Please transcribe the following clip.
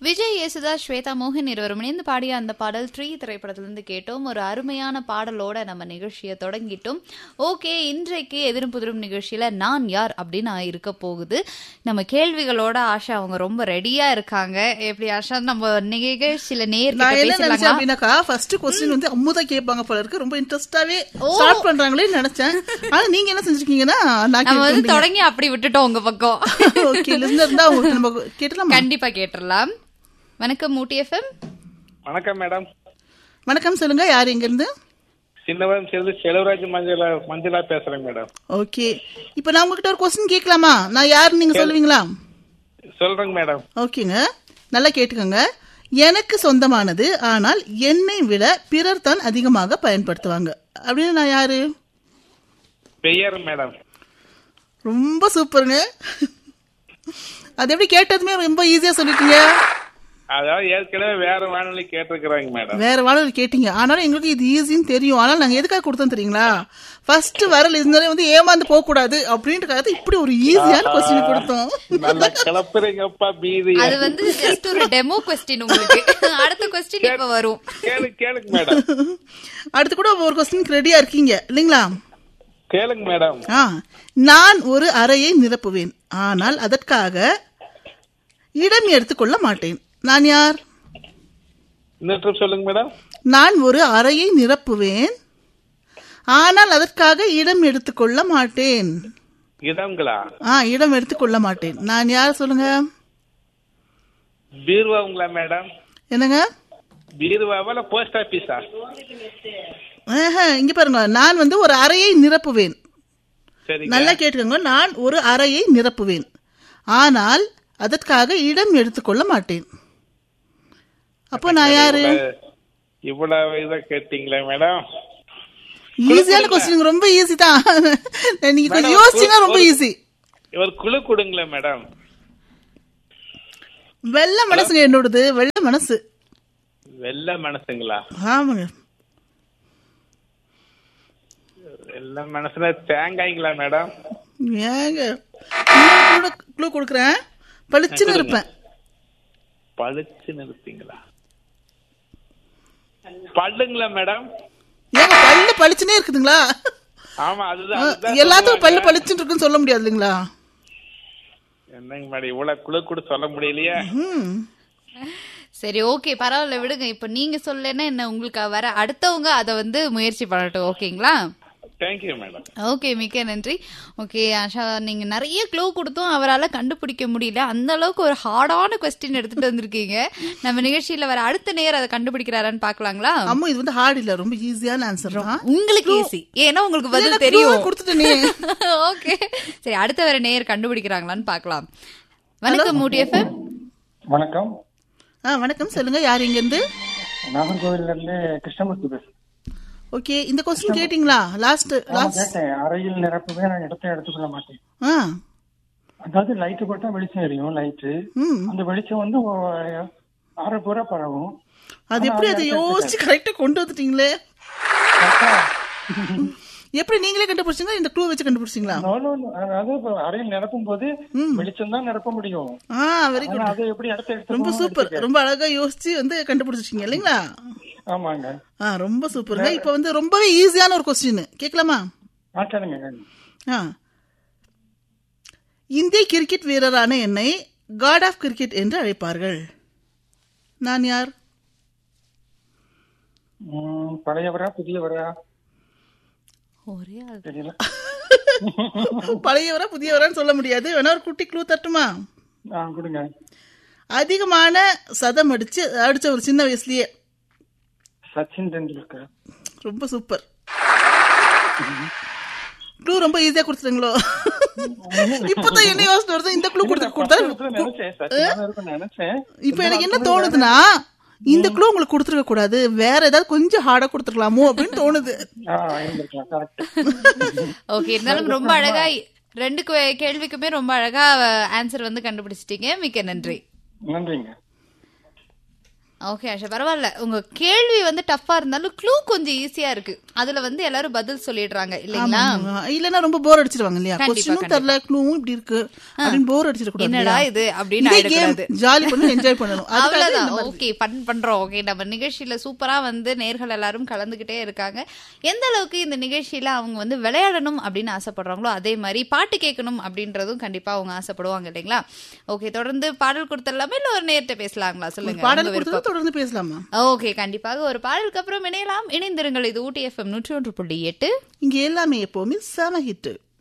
விஜய் யேசுதாஸ் ஸ்வேதா மோகன் இருவரும் இணைந்து பாடிய அந்த பாடல் த்ரீ திரைப்படத்திலிருந்து கேட்டோம் ஒரு அருமையான பாடலோட நம்ம நிகழ்ச்சியை தொடங்கிட்டோம் ஓகே இன்றைக்கு எதிரும் புதிரும் நிகழ்ச்சியில நான் யார் அப்படின்னு நான் இருக்க போகுது நம்ம கேள்விகளோட ஆஷா அவங்க ரொம்ப ரெடியா இருக்காங்க எப்படி ஆஷா நம்ம நிகழ்ச்சியில நேர் நான் என்ன நினைச்சேன் பேசலாங்களா அப்படின்னாக்கா ஃபர்ஸ்ட் கொஸ்டின் வந்து அம்முதா கேட்பாங்க போல இருக்கு ரொம்ப இன்ட்ரெஸ்டாவே ஸ்டார்ட் பண்றாங்களே நினைச்சேன் ஆனா நீங்க என்ன செஞ்சிருக்கீங்கன்னா நான் நம்ம வந்து தொடங்கி அப்படி விட்டுட்டோம் உங்க பக்கம் ஓகே லிஸ்னர் இருந்தா உங்களுக்கு நம்ம கேட்டலாமா கண்டிப்பா கேட்டுடலாம் வணக்கம் மூட்டி எஃப்எம் வணக்கம் மேடம் வணக்கம் சொல்லுங்க யார் எங்க இருந்து சின்னவன் சேர்ந்து செலவராஜ் மஞ்சளா மஞ்சளா பேசுறேன் மேடம் ஓகே இப்போ நான் உங்ககிட்ட ஒரு கொஸ்டின் கேட்கலாமா நான் யார் நீங்க சொல்லுவீங்களா சொல்றேங்க மேடம் ஓகேங்க நல்லா கேட்டுக்கோங்க எனக்கு சொந்தமானது ஆனால் என்னை விட பிறர் தான் அதிகமாக பயன்படுத்துவாங்க அப்படின்னு நான் யாரு பெயர் மேடம் ரொம்ப சூப்பருங்க அது எப்படி கேட்டதுமே ரொம்ப ஈஸியா சொல்லிட்டீங்க அதாவது ஏற்கனவே வேற வானொலி கேட்டிருக்கிறாங்க மேடம் வேற வாழ்க்கை கேட்டீங்க ஆனாலும் எங்களுக்கு இது ஈஸின்னு தெரியும் ஆனால் நாங்க எதுக்காக கொடுத்தோம் தெரியுங்களா ஃபர்ஸ்ட் வர லிஸ்னரே வந்து ஏமாந்து போக கூடாது அப்படின்றக்காக இப்படி ஒரு ஈஸியான கொஸ்டின் கொடுத்தோம் நல்லா கிளப்புறீங்கப்பா பீதி அது வந்து ஜஸ்ட் ஒரு டெமோ கொஸ்டின் உங்களுக்கு அடுத்த கொஸ்டின் இப்ப வரும் கேளுங்க கேளுங்க மேடம் அடுத்து கூட ஒரு கொஸ்டினுக்கு ரெடியா இருக்கீங்க இல்லைங்களா கேளுங்க மேடம் ஆ நான் ஒரு அறையை நிரப்புவேன் ஆனால் அதற்காக இடம் எடுத்துக்கொள்ள மாட்டேன் நான் யார் இந்த ட்ரிப் சொல்லுங்க மேடம் நான் ஒரு அறையை நிரப்புவேன் ஆனால் அதற்காக இடம் எடுத்துக்கொள்ள மாட்டேன் இடங்களா ஆ இடம் எடுத்துக்கொள்ள மாட்டேன் நான் யார் சொல்லுங்க பீர்வாங்களா மேடம் என்னங்க பீர்வாவா இல்ல போஸ்ட் ஆபீஸா ஆஹா, இங்க பாருங்க நான் வந்து ஒரு அறையை நிரப்புவேன் சரிங்க நல்லா கேட்டுக்கோங்க நான் ஒரு அறையை நிரப்புவேன் ஆனால் அதற்காக இடம் எடுத்துக்கொள்ள மாட்டேன் அப்போ நான் யாரு இவ்வளவு இதை கேட்டீங்களே மேடம் ஈஸியான கொஸ்டின் ரொம்ப ஈஸி தான் நீங்க கொஞ்சம் மேடம், யோசிச்சீங்கன்னா ரொம்ப ஒரு- ஈஸி ஒரு குழு கொடுங்களேன் மேடம் வெள்ளை மனசுங்க என்னோடது வெள்ளை மனசு வெள்ள மனசுங்களா ஆமாங்க வெள்ள மனசுல தேங்காய்ங்களா மேடம் ஏங்க க்ளூ கொடுக்குறேன் பளிச்சுன்னு இருப்பேன் பளிச்சு நிறுத்தீங்களா பல்லுங்களா மேடம் ஏங்க பல்லு பளிச்சுனே இருக்குதுங்களா ஆமா அதுதான் ஆ, அதுதான் எல்லாத்துக்கும் பல்லு சொல்லுவாங்க. பளிச்சுன்னு இருக்குன்னு சொல்ல முடியாது இல்லைங்களா என்னங்க மேடம் இவ்வளவு குழு கூட சொல்ல முடியலையே ம் சரி ஓகே பரவாயில்ல விடுங்க இப்ப நீங்க சொல்லலைன்னா என்ன உங்களுக்கு வர அடுத்தவங்க அதை வந்து முயற்சி பண்ணட்டும் ஓகேங்களா தேங்க்யூ மேடம் ஓகே மிக்க நன்றி ஓகே ஆஷா நீங்க நிறைய க்ளூ கொடுத்தும் அவரால கண்டுபிடிக்க முடியல அந்த அளவுக்கு ஒரு ஹார்டான கொஸ்டின் எடுத்துட்டு வந்திருக்கீங்க நம்ம நிகழ்ச்சியில வர அடுத்த நேரம் அதை கண்டுபிடிக்கிறாரான்னு பாக்கலாங்களா அம்மா இது வந்து ஹார்ட் இல்ல ரொம்ப ஈஸியான ஆன்சர் தான் உங்களுக்கு ஈஸி ஏன்னா உங்களுக்கு இல்ல, பதில் clue தெரியும் கொடுத்துட்டேனே. ஓகே சரி அடுத்த வர நேர் கண்டுபிடிக்கிறாங்களான்னு பார்க்கலாம் வணக்கம் மூட்டி எஃப்எம் வணக்கம் ஆ வணக்கம் சொல்லுங்க யார் இங்க இருந்து நாகர்கோவில்ல இருந்து கிருஷ்ணமூர்த்தி பேசுறேன் ஓகே இந்த கொஸ்டின் கேட்டிங்களா லாஸ்ட் நான் லாஸ்ட் கேட்டேன் அறையில் நிரப்பவே நான் இடத்தை எடுத்துக்கொள்ள மாட்டேன் ஆ அதாவது லைட்டு போட்டா வெளிச்சம் எரியும் லைட்டு ம் அந்த வெளிச்சம் வந்து அரை பூரா பரவும் அது எப்படி அதை யோசிச்சு கரெக்டா கொண்டு வந்துட்டீங்களே எப்படி நீங்களே கண்டுபிடிச்சீங்க இந்த க்ளூ வச்சு கண்டுபிடிச்சீங்களா No, no, no. அதாவது இப்ப அறையில் நிரப்பும் போது வெளிச்சம் தான் நிரப்ப முடியும் ஆ வெரி ஆனா குட் அதை எப்படி இடத்தை ரொம்ப எடுத்து சூப்பர் ரொம்ப அழகா யோசிச்சு வந்து கண்டுபிடிச்சிட்டீங்க இல்லைங்களா ஆமாங்க ஆ ரொம்ப சூப்பருங்க இப்போ வந்து ரொம்பவே ஈஸியான ஒரு கொஸ்டின் கேட்கலாமா ஆ கேளுங்க கேளுங்க. ஆ இந்திய கிரிக்கெட் வீரரான என்னை காட் ஆஃப் கிரிக்கெட் என்று அழைப்பார்கள் நான் யார் ம், பழையவரா புதியவரா ஒரே ஆள். தெரியல பழையவரா புதியவரான்னு சொல்ல முடியாது வேணா ஒரு குட்டி க்ளூ தட்டுமா ஆ கொடுங்க அதிகமான சதம் அடிச்சு அடிச்ச ஒரு சின்ன வயசுலயே சச்சின் டெண்டுல்கர் ரொம்ப சூப்பர் க்ளூ ரொம்ப ஈஸியா கொடுத்துருங்களோ இப்பதான் என்ன யோசனை வருது இந்த க்ளூ கொடுத்து கொடுத்தா நினைச்சேன் சச்சின் இருக்கும்னு நினைச்சேன் இப்ப எனக்கு என்ன தோணுதுன்னா இந்த க்ளூ உங்களுக்கு கொடுத்துருக்க கூடாது வேற ஏதாவது கொஞ்சம் ஹார்டா கொடுத்துருக்கலாமோ அப்படின்னு தோணுது ஆ இருந்திருக்கலாம் கரெக்ட் ஓகே இருந்தாலும் ரொம்ப அழகா ரெண்டு கே- கேள்விக்குமே ரொம்ப அழகா ஆன்சர் வந்து கண்டுபிடிச்சிட்டீங்க மிக்க நன்றி நன்றிங்க ஓகே ஆஷா பரவாயில்ல உங்க கேள்வி வந்து டஃப்பா இருந்தாலும் க்ளூ கொஞ்சம் ஈஸியா இருக்கு அதுல வந்து எல்லாரும் பதில் சொல்லிடுறாங்க இல்லைங்களா ஆமா. இல்லன்னா ரொம்ப போர் அடிச்சிருவாங்க இல்லையா கண்டிப்பா, கொஸ்டினும் தெரியல க்ளூவும் இப்படி இருக்கு அப்படின்னு போர் அடிச்சிடக்கூடாது என்னடா இது அப்படின்னு ஆயிடக்கூடாது ஜாலி பண்ணி என்ஜாய் பண்ணணும் அதுக்காக அவ்வளவுதான் இந்த மாதிரி. ஓகே பண் பண்றோம் ஓகே நம்ம நிகழ்ச்சியில சூப்பரா வந்து நேர்கள் எல்லாரும் கலந்துகிட்டே இருக்காங்க எந்த அளவுக்கு இந்த நிகழ்ச்சியில அவங்க வந்து விளையாடணும் அப்படின்னு ஆசைப்படுறாங்களோ அதே மாதிரி பாட்டு கேட்கணும் அப்படின்றதும் கண்டிப்பா அவங்க ஆசைப்படுவாங்க இல்லைங்களா ஓகே தொடர்ந்து பாடல் கொடுத்துடலாமா இல்ல ஒரு நேர்கிட்ட பேசலாங்களா சொல்லுங்க பாடல் உங்க விருப்பம். கொடுத்தது தொடர்ந்து பேசலாமா ஓகே கண்டிப்பாக ஒரு பாடலுக்கு அப்புறம் இணையலாம் இணைந்திருங்கள் இது ஊட்டி எஃப்எம் நூற்றி ஒன்று புள்ளி எட்டு இங்க எல்லாமே எப்பவுமே செம ஹிட்